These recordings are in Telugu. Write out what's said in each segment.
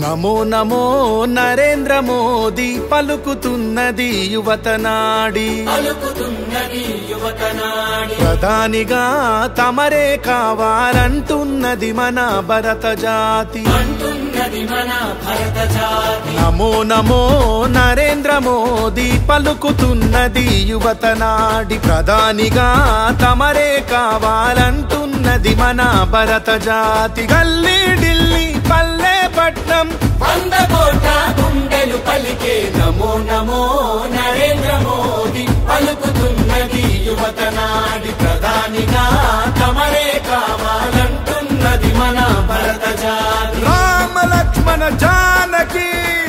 నమో నమో నరేంద్ర మోదీ పలుకుతున్నది యువత నాడి పలుకుతున్నది యువత నాడి ప్రధానిగా తమరే కావాలంటున్నది మన భరత జాతి అంటున్నది మన భరత జాతి నమో నమో నరేంద్ర మోదీ పలుకుతున్నది యువత నాడి ప్రధానిగా తమరే కావాలంటున్నది మన భరత జాతి గల్లీ ఢిల్లీ పల్లె పట్నం వంద కోట్ల గుండెలు పలికే నమో నమో నరేంద్ర మోదీ పలుకుతున్నది యువత నాడి ప్రధానిగా తమరే కావాలంటున్నది మన భరత జాతి రామ లక్ష్మణ జానకి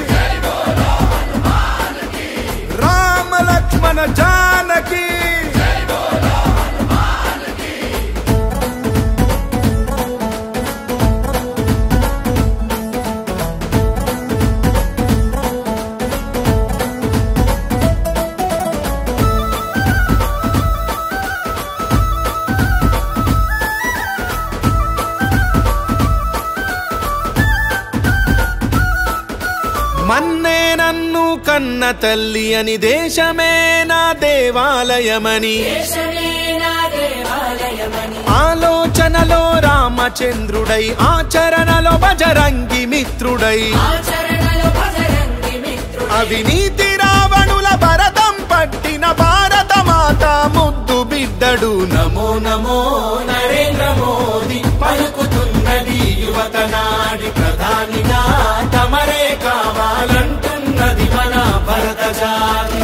రామ లక్ష్మణ జానకి మన్నే నన్ను కన్న తల్లి అని దేశమే నా దేవాలయమని దేశమే నా దేవాలయమని ఆలోచనలో రామచంద్రుడై ఆచరణలో బజరంగి మిత్రుడై ఆచరణలో భజరంగి మిత్రుడు అవినీతి రావణుల భరతం పట్టిన భారత మాత ముద్దు బిడ్డడు నమో నమో నరేంద్ర మోదీ పలుకుతున్నది యువత నాడి ప్రధానిగా తమరే కావాలంటున్నది మన భరత జాతి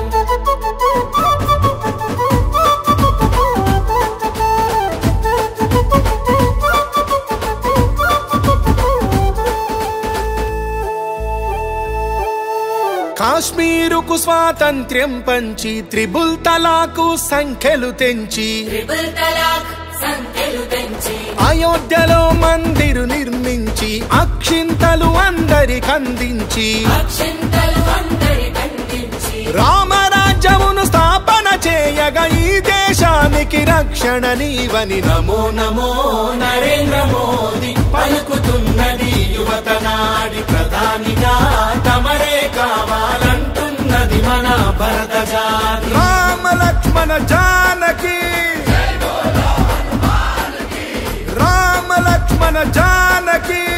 కాశ్మీరుకు స్వాతంత్ర్యం పంచి త్రిబుల్ తలాకు సంఖ్యలు తెంచి ట్రిపుల్ తలాక్ సంఖ్యలు పెంచి అయోధ్యలో మందిరు నిర్మించి అక్షింతలు అందరికందించి అక్షింతలు అందరి ఖండించి రామరాజ్యమును స్థాపన చేయగా ఈ దేశానికి రక్షణ నీవని నమో నమో నమో నరేంద్ర మోదీ పలుకుతున్నది యువత నాడి ప్రధానిగా తమరే కావాలంటున్నది మన భరత జాతి రామ లక్ష్మణ జానకి రామ లక్ష్మణ జానకి